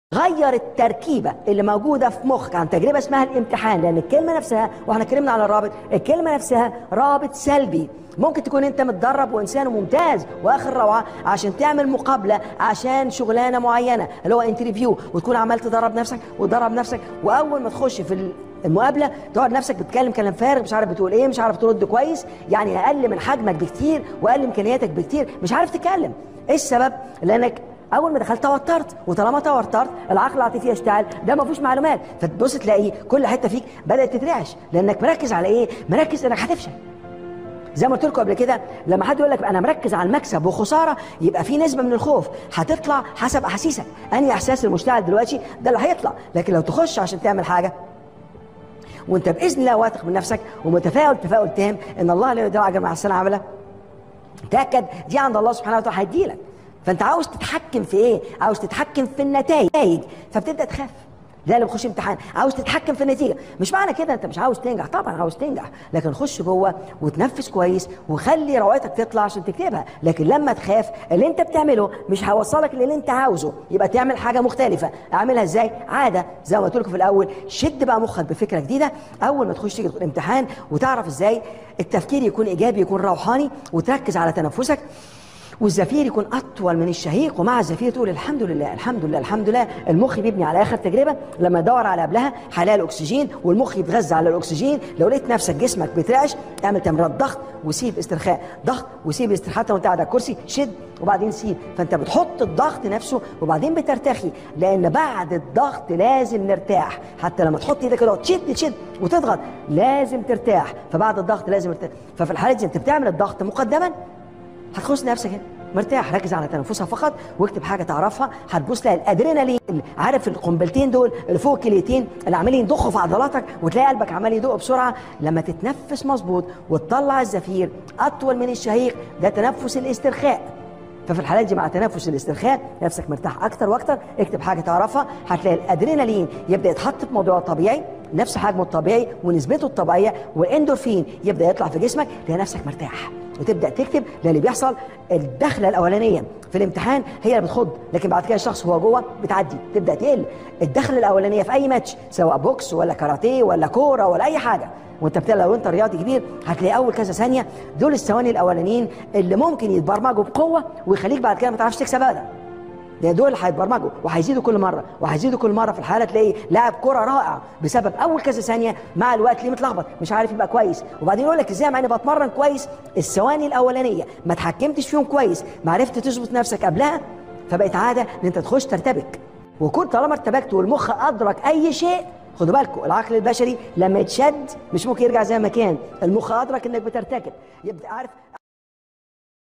غير التركيبة اللي موجودة في مخك عن تجربة اسمها الامتحان لأن الكلمة نفسها واحنا اتكلمنا على الرابط الكلمة نفسها رابط سلبي ممكن تكون انت متدرب وانسان ممتاز واخر روعه عشان تعمل مقابله عشان شغلانه معينه اللي هو انترفيو وتكون عمال تدرب نفسك وتدرب نفسك واول ما تخش في المقابله تقعد نفسك بتتكلم كلام فارغ مش عارف بتقول ايه مش عارف ترد كويس يعني اقل من حجمك بكتير واقل امكانياتك بكتير مش عارف تتكلم ايه السبب لانك اول ما دخلت توترت وطالما توترت العقل العاطفي يشتغل ده ما فيهوش معلومات فتبص تلاقي كل حته فيك بدات تترعش لانك مركز على ايه مركز انك هتفشل زي ما قلت لكم قبل كده لما حد يقول لك انا مركز على المكسب وخساره يبقى في نسبه من الخوف هتطلع حسب احاسيسك انهي احساس المشتعل دلوقتي ده اللي هيطلع لكن لو تخش عشان تعمل حاجه وانت باذن الله واثق من نفسك ومتفائل تفاؤل تام ان الله لا يضيع اجر مع السنه عمله تاكد دي عند الله سبحانه وتعالى هيديلك فانت عاوز تتحكم في ايه عاوز تتحكم في النتائج فبتبدا تخاف زي اللي بخش امتحان عاوز تتحكم في النتيجه مش معنى كده انت مش عاوز تنجح طبعا عاوز تنجح لكن خش جوه وتنفس كويس وخلي روعتك تطلع عشان تكتبها لكن لما تخاف اللي انت بتعمله مش هيوصلك للي انت عاوزه يبقى تعمل حاجه مختلفه اعملها ازاي عاده زي ما قلت لكم في الاول شد بقى مخك بفكره جديده اول ما تخش تيجي الامتحان وتعرف ازاي التفكير يكون ايجابي يكون روحاني وتركز على تنفسك والزفير يكون اطول من الشهيق ومع الزفير تقول الحمد لله الحمد لله الحمد لله المخ بيبني على اخر تجربه لما يدور على قبلها هيلاقي الاكسجين والمخ يتغذى على الاكسجين لو لقيت نفسك جسمك بيترعش اعمل تمرين ضغط وسيب استرخاء ضغط وسيب استرخاء حتى وانت قاعد على الكرسي شد وبعدين سيب فانت بتحط الضغط نفسه وبعدين بترتخي لان بعد الضغط لازم نرتاح حتى لما تحط ايدك كده تشد تشد وتضغط لازم ترتاح فبعد الضغط لازم ترتاح ففي الحاله دي انت بتعمل الضغط مقدما هتخش نفسك هنا مرتاح ركز على تنفسها فقط واكتب حاجه تعرفها هتبص تلاقي الادرينالين عارف القنبلتين دول اللي فوق الكليتين اللي عمالين يضخوا في عضلاتك وتلاقي قلبك عمال يدق بسرعه لما تتنفس مظبوط وتطلع الزفير اطول من الشهيق ده تنفس الاسترخاء ففي الحالات دي مع تنفس الاسترخاء نفسك مرتاح اكتر واكتر اكتب حاجه تعرفها هتلاقي الادرينالين يبدا يتحط في موضوع طبيعي نفس حجمه الطبيعي ونسبته الطبيعيه والاندورفين يبدا يطلع في جسمك تلاقي نفسك مرتاح وتبدا تكتب لان اللي بيحصل الدخله الاولانيه في الامتحان هي اللي بتخض لكن بعد كده الشخص هو جوه بتعدي تبدا تقل الدخله الاولانيه في اي ماتش سواء بوكس ولا كاراتيه ولا كوره ولا اي حاجه وانت بتلاقي لو انت رياضي كبير هتلاقي اول كذا ثانيه دول الثواني الاولانيين اللي ممكن يتبرمجوا بقوه ويخليك بعد كده ما تعرفش تكسب ابدا ده دول هيتبرمجوا وهيزيدوا كل مره وهيزيدوا كل مره في الحاله تلاقي لاعب كره رائع بسبب اول كذا ثانيه مع الوقت ليه متلخبط مش عارف يبقى كويس وبعدين يقول لك ازاي مع اني بتمرن كويس الثواني الاولانيه ما اتحكمتش فيهم كويس ما عرفت تظبط نفسك قبلها فبقت عاده ان انت تخش ترتبك وكنت طالما ارتبكت والمخ ادرك اي شيء خدوا بالكم العقل البشري لما يتشد مش ممكن يرجع زي ما كان المخ ادرك انك بترتكب يبقى عارف